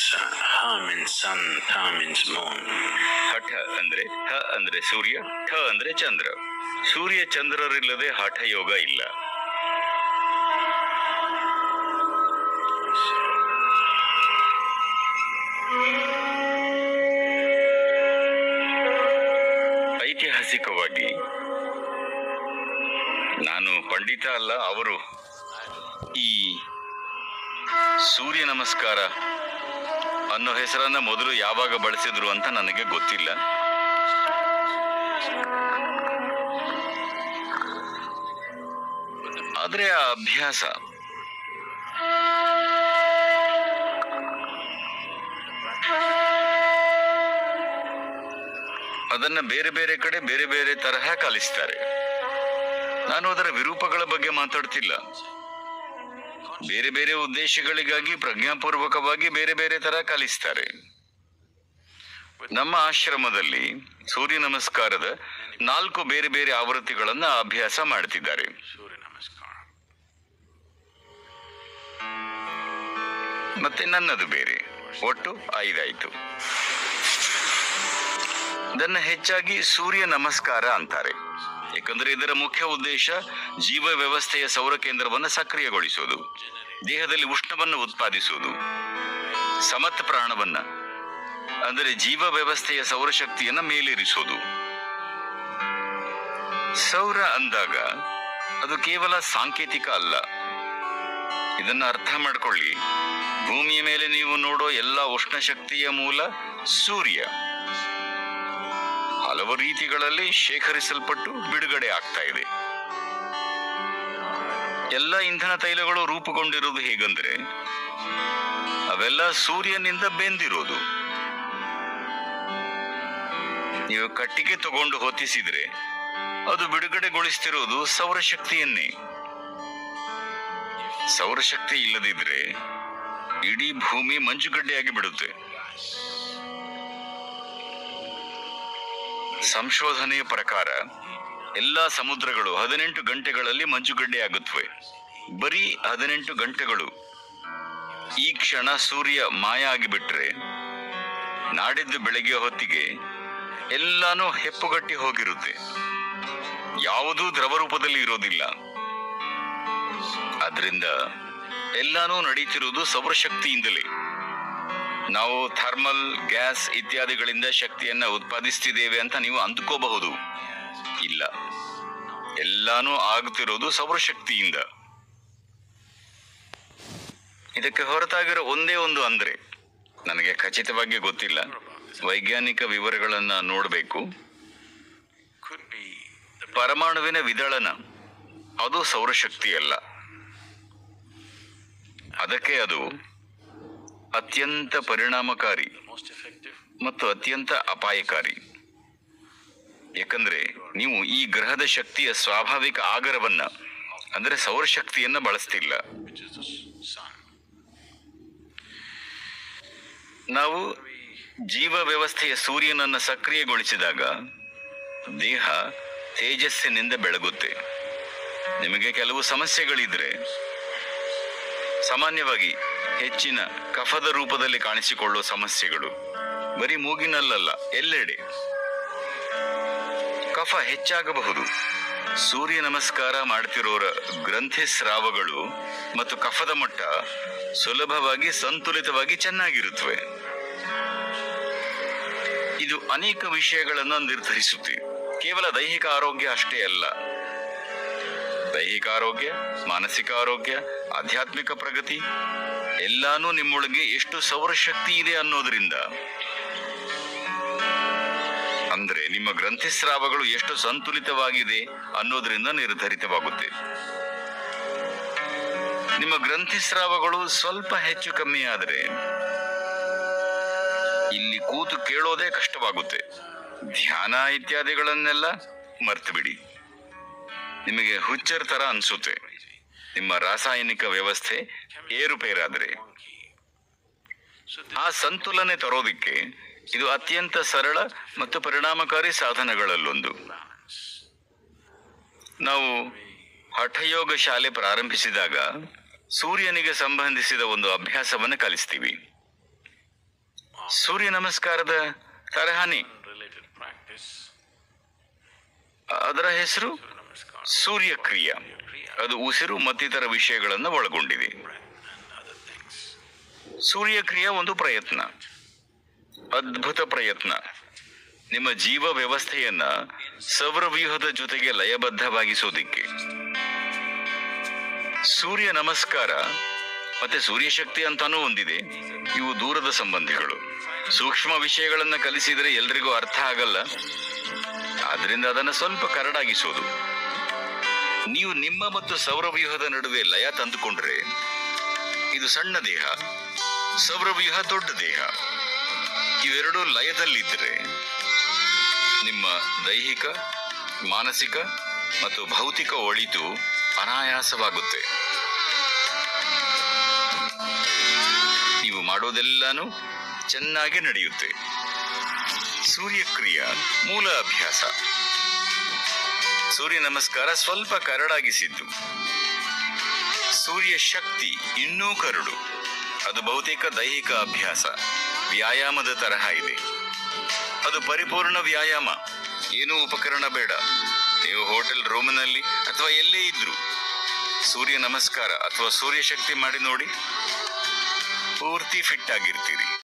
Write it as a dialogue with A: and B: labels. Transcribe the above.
A: sun. Ha means sun, ta means moon.
B: ಹಠ ಅಂದ್ರೆ ಹ ಅಂದ್ರೆ ಸೂರ್ಯ ಠ ಅಂದ್ರೆ ಚಂದ್ರ ಸೂರ್ಯ ಚಂದ್ರರಿಲ್ಲದೆ ಹಠ ಯೋಗ ಇಲ್ಲ ಐತಿಹಾಸಿಕವಾಗಿ ನಾನು ಪಂಡಿತ ಅಲ್ಲ ಅವರು ಈ ಸೂರ್ಯ ನಮಸ್ಕಾರ ಅನ್ನೋ ಹೆಸರನ್ನ ಮೊದಲು ಯಾವಾಗ ಬಳಸಿದ್ರು ಅಂತ ನನಗೆ ಗೊತ್ತಿಲ್ಲ ಆದ್ರೆ ಆ ಅಭ್ಯಾಸ ಅದನ್ನ ಬೇರೆ ಬೇರೆ ಕಡೆ ಬೇರೆ ಬೇರೆ ತರಹ ಕಲಿಸ್ತಾರೆ ನಾನು ಅದರ ವಿರೂಪಗಳ ಬಗ್ಗೆ ಮಾತಾಡ್ತಿಲ್ಲ ಬೇರೆ ಬೇರೆ ಉದ್ದೇಶಗಳಿಗಾಗಿ ಪ್ರಜ್ಞಾಪೂರ್ವಕವಾಗಿ ಬೇರೆ ಬೇರೆ ತರ ಕಲಿಸ್ತಾರೆ ನಮ್ಮ ಆಶ್ರಮದಲ್ಲಿ ಸೂರ್ಯ ನಮಸ್ಕಾರದ ನಾಲ್ಕು ಬೇರೆ ಬೇರೆ ಆವೃತ್ತಿಗಳನ್ನ ಅಭ್ಯಾಸ ಮಾಡ್ತಿದ್ದಾರೆ
A: Surya Namaskar.
B: ಮತ್ತೆ ನನ್ನದು ಬೇರೆ ಒಟ್ಟು ಐದಾಯ್ತು ಇದನ್ನ ಹೆಚ್ಚಾಗಿ ಸೂರ್ಯ ನಮಸ್ಕಾರ ಅಂತಾರೆ ಯಾಕಂದ್ರೆ ಇದರ ಮುಖ್ಯ ಉದ್ದೇಶ ಜೀವ ವ್ಯವಸ್ಥೆಯ ಸೌರ ಕೇಂದ್ರವನ್ನು ಸಕ್ರಿಯಗೊಳಿಸೋದು ದೇಹದಲ್ಲಿ ಉಷ್ಣವನ್ನು ಉತ್ಪಾದಿಸುವುದು ಸಮತ್ ಪ್ರಾಣವನ್ನ ಅಂದರೆ ಜೀವ ವ್ಯವಸ್ಥೆಯ ಸೌರಶಕ್ತಿಯನ್ನ ಮೇಲೇರಿಸೋದು ಸೌರ ಅಂದಾಗ ಅದು ಕೇವಲ ಸಾಂಕೇತಿಕ ಅಲ್ಲ ಇದನ್ನ ಅರ್ಥ ಮಾಡ್ಕೊಳ್ಳಿ ಭೂಮಿಯ ಮೇಲೆ ನೀವು ನೋಡೋ ಎಲ್ಲ ಉಷ್ಣ ಶಕ್ತಿಯ ಮೂಲ ಸೂರ್ಯ ಹಲವು ರೀತಿಗಳಲ್ಲಿ ಶೇಖರಿಸಲ್ಪಟ್ಟು ಬಿಡುಗಡೆ ಆಗ್ತಾ ಇದೆ ಎಲ್ಲ ಇಂಧನ ತೈಲಗಳು ರೂಪುಗೊಂಡಿರೋದು ಹೇಗಂದ್ರೆ ಅವೆಲ್ಲ ಸೂರ್ಯನಿಂದ ಬೆಂದಿರೋದು ನೀವು ಕಟ್ಟಿಗೆ ತಗೊಂಡು ಹೊತ್ತಿಸಿದ್ರೆ ಅದು ಬಿಡುಗಡೆಗೊಳಿಸ್ತಿರೋದು ಸೌರಶಕ್ತಿಯನ್ನೇ ಸೌರಶಕ್ತಿ ಇಲ್ಲದಿದ್ರೆ ಇಡೀ ಭೂಮಿ ಮಂಜುಗಡ್ಡೆಯಾಗಿ ಬಿಡುತ್ತೆ ಸಂಶೋಧನೆಯ ಪ್ರಕಾರ ಎಲ್ಲಾ ಸಮುದ್ರಗಳು ಹದಿನೆಂಟು ಗಂಟೆಗಳಲ್ಲಿ ಮಂಜುಗಡ್ಡೆ ಆಗುತ್ತವೆ ಬರೀ ಹದಿನೆಂಟು ಗಂಟೆಗಳು ಈ ಕ್ಷಣ ಸೂರ್ಯ ಮಾಯ ಆಗಿಬಿಟ್ರೆ ನಾಡಿದ್ದು ಬೆಳಗ್ಗೆ ಹೊತ್ತಿಗೆ ಎಲ್ಲಾನು ಹೆಪ್ಪುಗಟ್ಟಿ ಹೋಗಿರುತ್ತೆ ಯಾವುದೂ ದ್ರವ ರೂಪದಲ್ಲಿ ಇರೋದಿಲ್ಲ ಆದ್ರಿಂದ ಎಲ್ಲಾನು ನಡೀತಿರುವುದು ಸೌರಶಕ್ತಿಯಿಂದಲೇ ನಾವು ಥರ್ಮಲ್ ಗ್ಯಾಸ್ ಇತ್ಯಾದಿಗಳಿಂದ ಶಕ್ತಿಯನ್ನ ಉತ್ಪಾದಿಸ್ತಿದ್ದೇವೆ ಅಂತ ನೀವು ಅಂದ್ಕೋಬಹುದು ಇಲ್ಲ ಎಲ್ಲಾನು ಆಗುತ್ತಿರೋದು ಸೌರಶಕ್ತಿಯಿಂದ ಇದಕ್ಕೆ ಹೊರತಾಗಿರೋ ಒಂದೇ ಒಂದು ಅಂದ್ರೆ ನನಗೆ ಖಚಿತವಾಗಿ ಗೊತ್ತಿಲ್ಲ ವೈಜ್ಞಾನಿಕ ವಿವರಗಳನ್ನ ನೋಡಬೇಕು
A: Could be the
B: ಪರಮಾಣುವಿನ ವಿದಳನ ಅದು ಸೌರಶಕ್ತಿ ಅಲ್ಲ ಅದಕ್ಕೆ ಅದು ಅತ್ಯಂತ ಪರಿಣಾಮಕಾರಿ
A: most effective.
B: ಮತ್ತು ಅತ್ಯಂತ ಅಪಾಯಕಾರಿ ಯಾಕಂದ್ರೆ ನೀವು ಈ ಗ್ರಹದ ಶಕ್ತಿಯ ಸ್ವಾಭಾವಿಕ ಆಗರವನ್ನ ಅಂದ್ರೆ ಸೌರಶಕ್ತಿಯನ್ನ ಬಳಸ್ತಿಲ್ಲ
A: which is the s- sun.
B: ನಾವು ಜೀವ ವ್ಯವಸ್ಥೆಯ ಸೂರ್ಯನನ್ನ ಸಕ್ರಿಯಗೊಳಿಸಿದಾಗ ದೇಹ ತೇಜಸ್ಸಿನಿಂದ ಬೆಳಗುತ್ತೆ ನಿಮಗೆ ಕೆಲವು ಸಮಸ್ಯೆಗಳಿದ್ರೆ ಸಾಮಾನ್ಯವಾಗಿ ಹೆಚ್ಚಿನ ಕಫದ ರೂಪದಲ್ಲಿ ಕಾಣಿಸಿಕೊಳ್ಳುವ ಸಮಸ್ಯೆಗಳು ಬರೀ ಮೂಗಿನಲ್ಲಲ್ಲ ಎಲ್ಲೆಡೆ ಕಫ ಹೆಚ್ಚಾಗಬಹುದು ಸೂರ್ಯ ನಮಸ್ಕಾರ ಮಾಡ್ತಿರೋರ ಗ್ರಂಥಿ ಸ್ರಾವಗಳು ಮತ್ತು ಕಫದ ಮಟ್ಟ ಸುಲಭವಾಗಿ ಸಂತುಲಿತವಾಗಿ ಚೆನ್ನಾಗಿರುತ್ತವೆ ಇದು ಅನೇಕ ವಿಷಯಗಳನ್ನು ನಿರ್ಧರಿಸುತ್ತೆ ಕೇವಲ ದೈಹಿಕ ಆರೋಗ್ಯ ಅಷ್ಟೇ ಅಲ್ಲ ದೈಹಿಕ ಆರೋಗ್ಯ ಮಾನಸಿಕ ಆರೋಗ್ಯ ಆಧ್ಯಾತ್ಮಿಕ ಪ್ರಗತಿ ಎಲ್ಲಾನು ನಿಮ್ಮೊಳಗೆ ಎಷ್ಟು ಸೌರಶಕ್ತಿ ಇದೆ ಅನ್ನೋದ್ರಿಂದ ಅಂದ್ರೆ ನಿಮ್ಮ ಗ್ರಂಥಿಸ್ರಾವಗಳು ಎಷ್ಟು ಸಂತುಲಿತವಾಗಿದೆ ಅನ್ನೋದ್ರಿಂದ ನಿರ್ಧರಿತವಾಗುತ್ತೆ ನಿಮ್ಮ ಗ್ರಂಥಿಸ್ರಾವಗಳು ಸ್ವಲ್ಪ ಹೆಚ್ಚು ಕಮ್ಮಿ ಆದರೆ ಇಲ್ಲಿ ಕೂತು ಕೇಳೋದೇ ಕಷ್ಟವಾಗುತ್ತೆ ಧ್ಯಾನ ಇತ್ಯಾದಿಗಳನ್ನೆಲ್ಲ ಮರ್ತು ಬಿಡಿ ನಿಮಗೆ ಹುಚ್ಚರ್ ತರ ಅನ್ಸುತ್ತೆ ನಿಮ್ಮ ರಾಸಾಯನಿಕ ವ್ಯವಸ್ಥೆ ಏರುಪೇರಾದ್ರೆ
A: Monkey. So
B: ಆ ಸಂತುಲನೆ ತರೋದಿಕ್ಕೆ ಇದು ಅತ್ಯಂತ ಸರಳ ಮತ್ತು ಪರಿಣಾಮಕಾರಿ ಸಾಧನಗಳಲ್ಲೊಂದು
A: balance.
B: ನಾವು ಹಠಯೋಗ ಶಾಲೆ ಪ್ರಾರಂಭಿಸಿದಾಗ ಸೂರ್ಯನಿಗೆ ಸಂಬಂಧಿಸಿದ ಒಂದು ಅಭ್ಯಾಸವನ್ನು ಕಲಿಸ್ತೀವಿ ಸೂರ್ಯ ನಮಸ್ಕಾರದ ತರಹಾನಿ
A: related practice.
B: ಅದರ ಹೆಸರು
A: Surya Namaskar.
B: ಸೂರ್ಯ ಕ್ರಿಯಾ ಅದು ಉಸಿರು ಮತ್ತಿತರ ವಿಷಯಗಳನ್ನು ಒಳಗೊಂಡಿದೆ
A: breath and other things.
B: ಸೂರ್ಯ ಕ್ರಿಯಾ ಒಂದು ಪ್ರಯತ್ನ ಅದ್ಭುತ ಪ್ರಯತ್ನ ನಿಮ್ಮ ಜೀವ ವ್ಯವಸ್ಥೆಯನ್ನ ಸೌರವ್ಯೂಹದ ಜೊತೆಗೆ ಲಯಬದ್ಧವಾಗಿಸೋದಿಕ್ಕೆ ಸೂರ್ಯ ನಮಸ್ಕಾರ ಮತ್ತೆ ಸೂರ್ಯಶಕ್ತಿ ಅಂತಾನೂ ಒಂದಿದೆ ಇವು ದೂರದ ಸಂಬಂಧಿಗಳು ಸೂಕ್ಷ್ಮ ವಿಷಯಗಳನ್ನ ಕಲಿಸಿದರೆ ಎಲ್ರಿಗೂ ಅರ್ಥ ಆಗಲ್ಲ ಆದ್ರಿಂದ ಅದನ್ನ ಸ್ವಲ್ಪ ಕರಡಾಗಿಸೋದು ನೀವು ನಿಮ್ಮ ಮತ್ತು ಸೌರವ್ಯೂಹದ ನಡುವೆ ಲಯ ತಂದುಕೊಂಡ್ರೆ ಇದು ಸಣ್ಣ ದೇಹ ಸೌರವ್ಯೂಹ ದೊಡ್ಡ ದೇಹ ಇವೆರಡೂ ಲಯದಲ್ಲಿದ್ದರೆ ನಿಮ್ಮ ದೈಹಿಕ ಮಾನಸಿಕ ಮತ್ತು ಭೌತಿಕ ಒಳಿತು ಅನಾಯಾಸವಾಗುತ್ತೆ ನೀವು ಮಾಡೋದೆಲ್ಲಾನು ಚೆನ್ನಾಗಿ ನಡೆಯುತ್ತೆ ಸೂರ್ಯಕ್ರಿಯಾ ಮೂಲ ಅಭ್ಯಾಸ ಸೂರ್ಯ ನಮಸ್ಕಾರ ಸ್ವಲ್ಪ ಕರಡಾಗಿಸಿದ್ದು ಸೂರ್ಯ ಶಕ್ತಿ ಇನ್ನೂ ಕರಡು ಅದು ಬಹುತೇಕ ದೈಹಿಕ ಅಭ್ಯಾಸ ವ್ಯಾಯಾಮದ ತರಹ ಇದೆ ಅದು ಪರಿಪೂರ್ಣ ವ್ಯಾಯಾಮ ಏನೂ ಉಪಕರಣ ಬೇಡ ನೀವು ಹೋಟೆಲ್ ರೂಮ್ನಲ್ಲಿ ಅಥವಾ ಎಲ್ಲೇ ಇದ್ರು ಸೂರ್ಯ ನಮಸ್ಕಾರ ಅಥವಾ ಸೂರ್ಯ ಶಕ್ತಿ ಮಾಡಿ ನೋಡಿ ಪೂರ್ತಿ ಫಿಟ್ ಆಗಿರ್ತೀರಿ